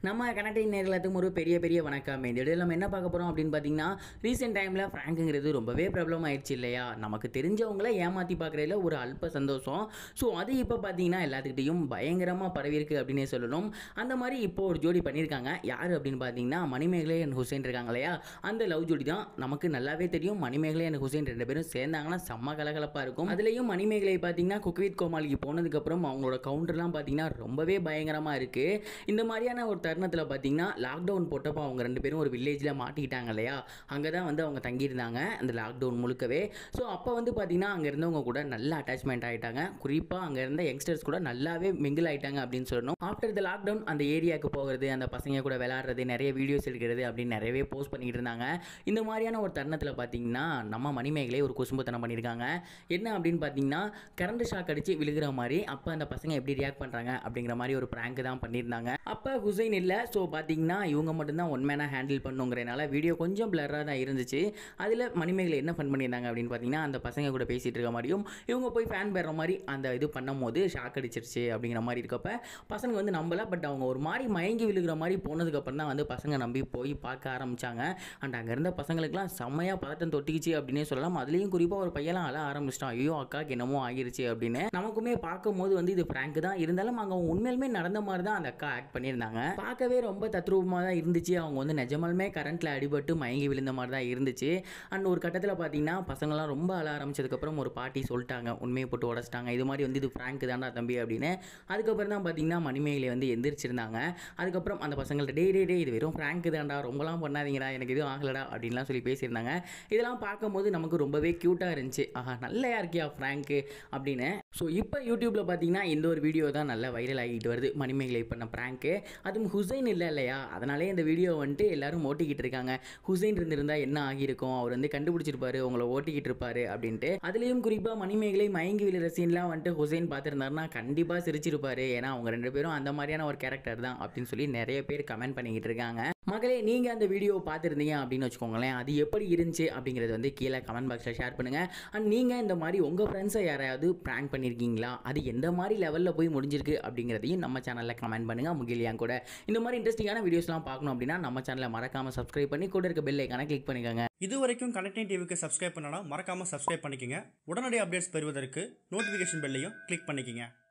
நம்ம கனெக்டிங் நேர்களுக்கும் ஒரு பெரிய பெரிய வணக்கம் இந்த இடையில நம்ம என்ன பார்க்க போகிறோம் அப்படின்னு பார்த்தீங்கன்னா ரீசெண்ட் டைமில் ஃப்ராங்குங்கிறது ரொம்பவே ப்ராப்ளம் ஆயிடுச்சு இல்லையா நமக்கு தெரிஞ்சவங்கள ஏமாற்றி பார்க்குறதுல ஒரு அல்ப சந்தோஷம் ஸோ அது இப்போ பார்த்தீங்கன்னா எல்லாத்துக்கிட்டையும் பயங்கரமாக பரவியிருக்கு அப்படின்னே சொல்லணும் அந்த மாதிரி இப்போ ஒரு ஜோடி பண்ணியிருக்காங்க யார் அப்படின்னு பார்த்தீங்கன்னா மணிமேகலை அண்ட் ஹுசைன் இருக்காங்க இல்லையா அந்த லவ் ஜோடி தான் நமக்கு நல்லாவே தெரியும் மணிமேகலை அண்ட் ஹுசைன் ரெண்டு பேரும் சேர்ந்தாங்கன்னா செம்ம கலகலப்பாக இருக்கும் அதுலேயும் மணிமேகலை பார்த்தீங்கன்னா குக்வித் கோமாளிக்கு போனதுக்கப்புறம் அவங்களோட கவுண்டர்லாம் பார்த்தீங்கன்னா ரொம்பவே பயங்கரமாக இருக்குது இந்த மாதிரியான ஒரு தருணத்தில் பார்த்தீங்கன்னா லாக்டவுன் போட்டப்போ அவங்க ரெண்டு பேரும் ஒரு வில்லேஜில் மாட்டிக்கிட்டாங்க இல்லையா அங்கே தான் வந்து அவங்க தங்கியிருந்தாங்க அந்த லாக்டவுன் முழுக்கவே ஸோ அப்போ வந்து பார்த்தீங்கன்னா அங்கே இருந்தவங்க கூட நல்ல அட்டாச்மெண்ட் ஆகிட்டாங்க குறிப்பாக அங்கே இருந்த யங்ஸ்டர்ஸ் கூட நல்லாவே மிங்கிள் ஆகிட்டாங்க அப்படின்னு சொல்லணும் ஆஃப்டர் த லாக்டவுன் அந்த ஏரியாவுக்கு போகிறது அந்த பசங்க கூட விளையாடுறது நிறைய வீடியோஸ் எடுக்கிறது அப்படின்னு நிறையவே போஸ்ட் பண்ணிக்கிட்டு இருந்தாங்க இந்த மாதிரியான ஒரு தருணத்தில் பார்த்தீங்கன்னா நம்ம மணிமேகலை ஒரு குசும்புத்தனம் பண்ணியிருக்காங்க என்ன அப்படின்னு பார்த்தீங்கன்னா கரண்ட் ஷாக் அடித்து விழுகிற மாதிரி அப்போ அந்த பசங்க எப்படி ரியாக்ட் பண்ணுறாங்க அப்படிங்கிற மாதிரி ஒரு ப்ராங்க் தான் பண்ணியிருந்தாங்க அப்போ ஹுசைன் இல்லை ஸோ பார்த்தீங்கன்னா இவங்க மட்டும்தான் ஒன் மேனாக ஹேண்டில் பண்ணுங்கிறனால வீடியோ கொஞ்சம் பிளராக தான் இருந்துச்சு அதில் மணிமேகலை என்ன ஃபன் பண்ணியிருந்தாங்க அப்படின்னு பார்த்தீங்கன்னா அந்த பசங்க கூட பேசிகிட்டு இருக்க மாதிரியும் இவங்க போய் ஃபேன் பெற மாதிரி அந்த இது பண்ணும்போது ஷாக் அடிச்சிருச்சு அப்படிங்கிற மாதிரி இருக்கப்ப பசங்க வந்து நம்பல பட் அவங்க ஒரு மாதிரி மயங்கி விழுகிற மாதிரி போனதுக்கப்புறம் தான் வந்து பசங்க நம்பி போய் பார்க்க ஆரம்பிச்சாங்க அண்ட் அங்கே இருந்த பசங்களுக்குலாம் செம்மையாக பதட்டம் தொட்டிக்கிச்சு அப்படின்னே சொல்லலாம் அதுலேயும் குறிப்பாக ஒரு பையன்லாம் அழ ஆரம்பிச்சிட்டான் ஐயோ அக்காக்கு என்னமோ ஆகிருச்சு அப்படின்னு நமக்குமே பார்க்கும்போது வந்து இது ஃப்ராங்க் தான் இருந்தாலும் அங்கே உண்மையிலுமே நடந்த மாதிரி தான் அந்த அக்கா ஆக்ட் பண்ணியிருந்தாங்க பார்க்கவே ரொம்ப தத்ரூபமாக தான் இருந்துச்சு அவங்க வந்து நிஜமாலுமே கரண்ட்டில் அடிபட்டு மயங்கி விழுந்த மாதிரி தான் இருந்துச்சு அண்ட் ஒரு கட்டத்தில் பார்த்தீங்கன்னா பசங்களாம் ரொம்ப அழ ஆரம்பிச்சதுக்கப்புறம் ஒரு பாட்டி சொல்லிட்டாங்க உண்மையை போட்டு உடச்சிட்டாங்க இது மாதிரி வந்து இது ஃப்ராங்க் தான்டா தம்பி அப்படின்னு அதுக்கப்புறம் தான் பார்த்தீங்கன்னா மணிமேகலை வந்து எந்திரிச்சிருந்தாங்க அதுக்கப்புறம் அந்த பசங்கள்ட்ட டே டே டே இது வெறும் ஃப்ராங்க் தான்டா ரொம்பலாம் பண்ணாதீங்கடா எனக்கு எதுவும் ஆகலடா அப்படின்லாம் சொல்லி பேசியிருந்தாங்க இதெல்லாம் பார்க்கும்போது நமக்கு ரொம்பவே க்யூட்டாக இருந்துச்சு ஆஹா நல்லையா இருக்கியா ஃப்ராங்க்கு அப்படின்னு ஸோ இப்போ யூடியூப்பில் பார்த்தீங்கன்னா இந்த ஒரு வீடியோ தான் நல்லா வைரல் ஆகிட்டு வருது மணிமேகலை பண்ண ப்ராங்க்கு அதுவும் ஹுசைன் இல்லை இல்லையா அதனாலே இந்த வீடியோ வந்துட்டு எல்லாரும் ஓட்டிக்கிட்டு இருக்காங்க ஹுசைன் இருந்திருந்தா என்ன ஆகியிருக்கும் அவர் வந்து கண்டுபிடிச்சிருப்பாரு உங்களை ஓட்டிக்கிட்டு இருப்பாரு அப்படின்ட்டு அதுலேயும் குறிப்பாக மணிமேகலை மயங்கி விழுற சீன்லாம் வந்துட்டு ஹுசைன் பார்த்துருந்தாருன்னா கண்டிப்பாக சிரிச்சிருப்பாரு ஏன்னா அவங்க ரெண்டு பேரும் அந்த மாதிரியான ஒரு கேரக்டர் தான் அப்படின்னு சொல்லி நிறைய பேர் கமெண்ட் பண்ணிக்கிட்டு இருக்காங்க மகளே நீங்கள் அந்த வீடியோ பார்த்துருந்தீங்க அப்படின்னு வச்சுக்கோங்களேன் அது எப்படி இருந்துச்சு அப்படிங்கிறது வந்து கீழே கமெண்ட் பாக்ஸில் ஷேர் பண்ணுங்கள் அண்ட் நீங்கள் இந்த மாதிரி உங்கள் ஃப்ரெண்ட்ஸை யாரையாவது ப்ராங்க் பண்ணியிருக்கீங்களா அது எந்த மாதிரி லெவலில் போய் முடிஞ்சிருக்கு அப்படிங்கிறதையும் நம்ம சேனலில் கமெண்ட் பண்ணுங்கள் முகிலியான் கூட இந்த மாதிரி இன்ட்ரெஸ்டிங்கான வீடியோஸ்லாம் பார்க்கணும் அப்படின்னா நம்ம சேனலை மறக்காமல் சப்ஸ்கிரைப் பண்ணி கூட இருக்க பெல் ஐக்கான கிளிக் பண்ணிக்கோங்க இது வரைக்கும் கனெக்டிங் டிவிக்கு சப்ஸ்கிரைப் பண்ணனா மறக்காம சப்ஸ்கிரைப் பண்ணிக்கங்க உடனடி அப்டேட்ஸ் பெறுவதற்கு நோட்டிஃபிகேஷன் பெல்லையும் கிளிக் பண்ணிக்கங்க